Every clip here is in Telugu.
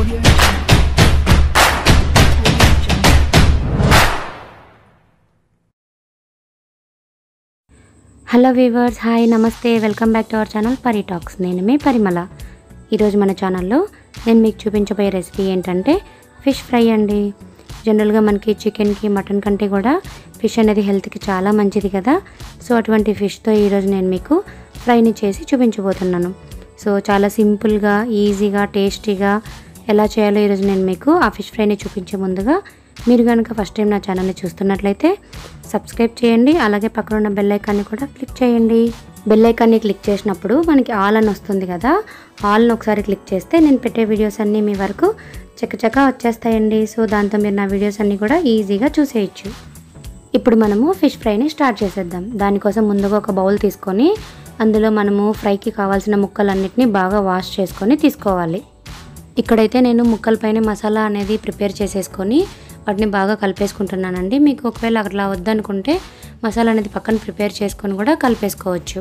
హలో వీవర్స్ హాయ్ నమస్తే welcome back to our channel Pari talks నేను మీ పరిమళ ఈరోజు మన ఛానల్లో నేను మీకు చూపించబోయే రెసిపీ ఏంటంటే ఫిష్ ఫ్రై అండి జనరల్గా మనకి చికెన్కి మటన్ కంటే కూడా ఫిష్ అనేది హెల్త్కి చాలా మంచిది కదా సో అటువంటి ఫిష్తో ఈరోజు నేను మీకు ఫ్రైని చేసి చూపించబోతున్నాను సో చాలా సింపుల్గా ఈజీగా టేస్టీగా ఎలా చేయాలో ఈరోజు నేను మీకు ఆ ఫిష్ ఫ్రైని చూపించే ముందుగా మీరు కనుక ఫస్ట్ టైం నా ఛానల్ని చూస్తున్నట్లయితే సబ్స్క్రైబ్ చేయండి అలాగే పక్కన ఉన్న బెల్ ఐకాన్ని కూడా క్లిక్ చేయండి బెల్ ఐకాన్ని క్లిక్ చేసినప్పుడు మనకి ఆల్ అని వస్తుంది కదా ఆల్ని ఒకసారి క్లిక్ చేస్తే నేను పెట్టే వీడియోస్ అన్నీ మీ వరకు చక్కచక్క వచ్చేస్తాయండి సో దాంతో మీరు నా వీడియోస్ అన్నీ కూడా ఈజీగా చూసేయచ్చు ఇప్పుడు మనము ఫిష్ ఫ్రైని స్టార్ట్ చేసేద్దాం దానికోసం ముందుగా ఒక బౌల్ తీసుకొని అందులో మనము ఫ్రైకి కావాల్సిన ముక్కలన్నిటిని బాగా వాష్ చేసుకొని తీసుకోవాలి ఇక్కడైతే నేను ముక్కలపైన మసాలా అనేది ప్రిపేర్ చేసేసుకొని వాటిని బాగా కలిపేసుకుంటున్నానండి మీకు ఒకవేళ అట్లా వద్దనుకుంటే మసాలా అనేది పక్కన ప్రిపేర్ చేసుకొని కూడా కలిపేసుకోవచ్చు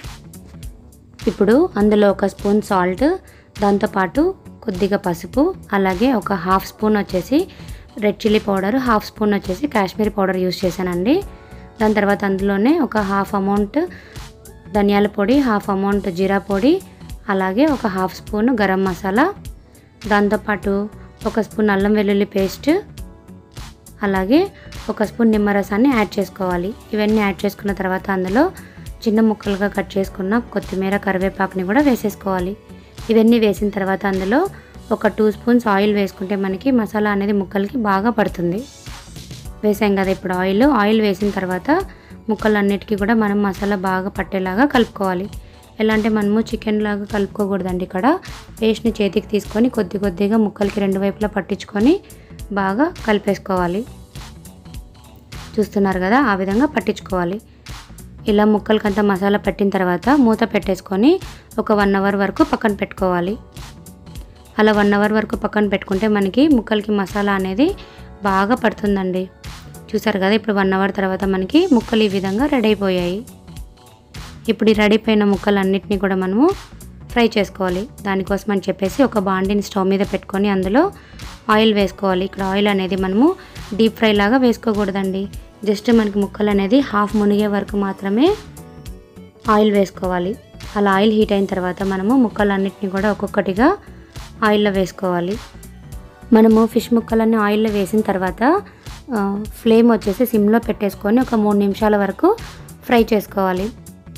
ఇప్పుడు అందులో ఒక స్పూన్ సాల్ట్ దాంతోపాటు కొద్దిగా పసుపు అలాగే ఒక హాఫ్ స్పూన్ వచ్చేసి red chilli powder half spoon వచ్చేసి కాశ్మీరీ పౌడర్ యూస్ చేశానండి దాని తర్వాత అందులోనే ఒక హాఫ్ అమౌంట్ ధనియాల పొడి హాఫ్ అమౌంట్ జీరా పొడి అలాగే ఒక హాఫ్ స్పూన్ గరం మసాలా దాంతోపాటు ఒక స్పూన్ అల్లం వెల్లుల్లి పేస్ట్ అలాగే ఒక స్పూన్ నిమ్మరసాన్ని యాడ్ చేసుకోవాలి ఇవన్నీ యాడ్ చేసుకున్న తర్వాత అందులో చిన్న ముక్కలుగా కట్ చేసుకున్న కొత్తిమీర కరివేపాకుని కూడా వేసేసుకోవాలి ఇవన్నీ వేసిన తర్వాత అందులో ఒక టూ స్పూన్స్ ఆయిల్ వేసుకుంటే మనకి మసాలా అనేది ముక్కలకి బాగా పడుతుంది వేసాం కదా ఇప్పుడు ఆయిల్ ఆయిల్ వేసిన తర్వాత ముక్కలన్నిటికీ కూడా మనం మసాలా బాగా పట్టేలాగా కలుపుకోవాలి ఎలా అంటే మనము చికెన్ లాగా కలుపుకోకూడదండి ఇక్కడ పేస్ట్ని చేతికి తీసుకొని కొద్ది కొద్దిగా ముక్కలకి రెండు వైపులా పట్టించుకొని బాగా కలిపేసుకోవాలి చూస్తున్నారు కదా ఆ విధంగా పట్టించుకోవాలి ఇలా ముక్కలకంతా మసాలా పట్టిన తర్వాత మూత పెట్టేసుకొని ఒక వన్ అవర్ వరకు పక్కన పెట్టుకోవాలి అలా వన్ అవర్ వరకు పక్కన పెట్టుకుంటే మనకి ముక్కలకి మసాలా అనేది బాగా పడుతుందండి చూసారు కదా ఇప్పుడు వన్ అవర్ తర్వాత మనకి ముక్కలు ఈ విధంగా రెడీ అయిపోయాయి ఇప్పుడు ఈ రెడీ అయిపోయిన ముక్కలన్నిటిని కూడా మనము ఫ్రై చేసుకోవాలి దానికోసం అని చెప్పేసి ఒక బాండిని స్టవ్ మీద పెట్టుకొని అందులో ఆయిల్ వేసుకోవాలి ఇక్కడ ఆయిల్ అనేది మనము డీప్ ఫ్రై లాగా వేసుకోకూడదండి జస్ట్ మనకి ముక్కలు అనేది హాఫ్ మునిగే వరకు మాత్రమే ఆయిల్ వేసుకోవాలి అలా ఆయిల్ హీట్ అయిన తర్వాత మనము ముక్కలన్నిటిని కూడా ఒక్కొక్కటిగా ఆయిల్లో వేసుకోవాలి మనము ఫిష్ ముక్కలన్నీ ఆయిల్లో వేసిన తర్వాత ఆ, ఫ్లేమ్ వచ్చేసి సిమ్లో పెట్టేసుకొని ఒక మూడు నిమిషాల వరకు ఫ్రై చేసుకోవాలి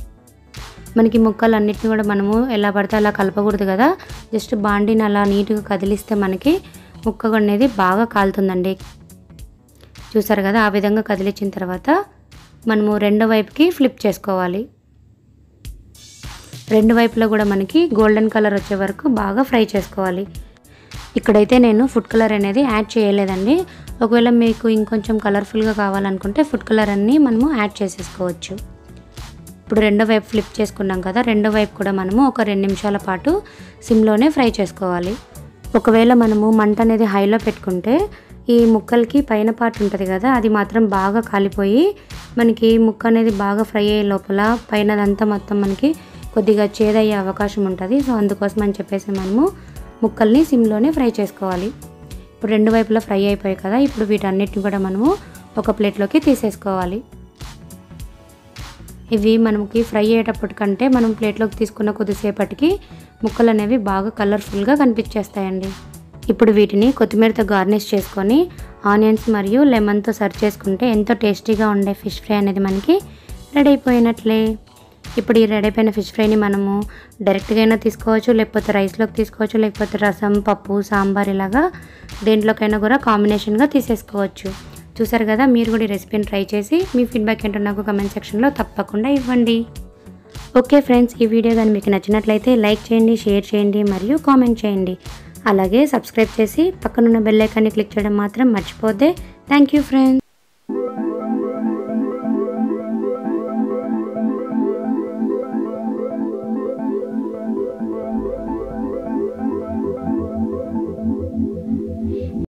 మనకి ముక్కలన్నిటిని కూడా మనము ఎలా పడితే అలా కలపకూడదు కదా జస్ట్ బాండిని అలా నీట్గా కదిలిస్తే మనకి ముక్క అనేది బాగా కాలుతుందండి చూసారు కదా ఆ విధంగా కదిలించిన తర్వాత మనము రెండో వైపుకి ఫ్లిప్ చేసుకోవాలి రెండు వైపులా కూడా మనకి గోల్డెన్ కలర్ వచ్చే వరకు బాగా ఫ్రై చేసుకోవాలి ఇక్కడైతే నేను ఫుడ్ కలర్ అనేది యాడ్ చేయలేదండి ఒకవేళ మీకు ఇంకొంచెం కలర్ఫుల్గా కావాలనుకుంటే ఫుడ్ కలర్ అన్నీ మనము యాడ్ చేసేసుకోవచ్చు ఇప్పుడు రెండో వైపు ఫ్లిప్ చేసుకున్నాం కదా రెండో వైపు కూడా మనము ఒక రెండు నిమిషాల పాటు సిమ్లోనే ఫ్రై చేసుకోవాలి ఒకవేళ మనము మంట అనేది హైలో పెట్టుకుంటే ఈ ముక్కలకి పైన పార్ట్ ఉంటుంది కదా అది మాత్రం బాగా కాలిపోయి మనకి ముక్క అనేది బాగా ఫ్రై అయ్యే లోపల పైనదంతా మొత్తం మనకి కొద్దిగా చేదయ్యే అవకాశం ఉంటుంది సో అందుకోసం అని చెప్పేసి మనము ముక్కల్ని సిమ్లోనే ఫ్రై చేసుకోవాలి ఇప్పుడు రెండు వైపులా ఫ్రై అయిపోయాయి కదా ఇప్పుడు వీటన్నిటిని కూడా మనము ఒక ప్లేట్లోకి తీసేసుకోవాలి ఇవి మనకి ఫ్రై అయ్యేటప్పటికంటే మనం ప్లేట్లోకి తీసుకున్న కొద్దిసేపటికి ముక్కలు అనేవి బాగా కలర్ఫుల్గా కనిపించేస్తాయండి ఇప్పుడు వీటిని కొత్తిమీరతో గార్నిష్ చేసుకొని ఆనియన్స్ మరియు లెమన్తో సర్వ్ చేసుకుంటే ఎంతో టేస్టీగా ఉండే ఫిష్ ఫ్రై అనేది మనకి రెడీ అయిపోయినట్లే ఇప్పుడు ఈ రెడీ అయిపోయిన ఫిష్ ఫ్రైని మనము డైరెక్ట్గా అయినా తీసుకోవచ్చు లేకపోతే రైస్లోకి తీసుకోవచ్చు లేకపోతే రసం పప్పు సాంబార్ ఇలాగా దేంట్లోకైనా కూడా కాంబినేషన్గా తీసేసుకోవచ్చు చూసారు కదా మీరు కూడా ఈ రెసిపీని ట్రై చేసి మీ ఫీడ్బ్యాక్ ఏంటో నాకు కమెంట్ సెక్షన్లో తప్పకుండా ఇవ్వండి ఓకే ఫ్రెండ్స్ ఈ వీడియో కానీ మీకు నచ్చినట్లయితే లైక్ చేయండి షేర్ చేయండి మరియు కామెంట్ చేయండి అలాగే సబ్స్క్రైబ్ చేసి పక్కనున్న బెల్ ఐకాన్ని క్లిక్ చేయడం మాత్రం మర్చిపోతే థ్యాంక్ యూ ఫ్రెండ్స్